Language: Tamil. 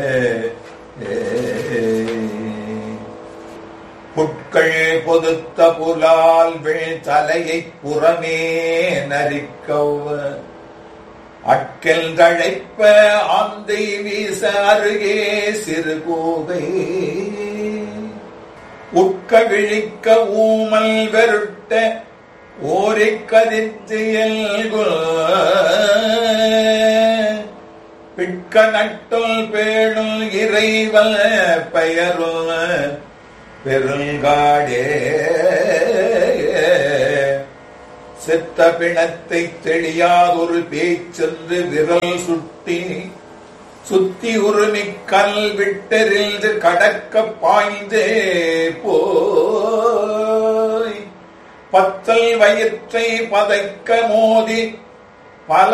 புட்கள் பொதுத்த புலால் வீழ் தலையைப் புறமே நரிக்கவ் அட்கல் தழைப்ப ஆந்தை வீச அருகே சிறு கூகை உட்க விழிக்க ஊமல் வெருட்ட ஓரிக் கதித்து பிட்க நட்டுள் பேணுள் இறைவல் பெயருள் பெருங்காடே செத்த பிணத்தை தெளியாதொரு பேச்சென்று விரல் சுட்டி சுத்தி உருமி கல் விட்டெறிந்து கடக்க பாய்ந்தே போய் பத்தல் வயிற்றை பதைக்க மோதி பல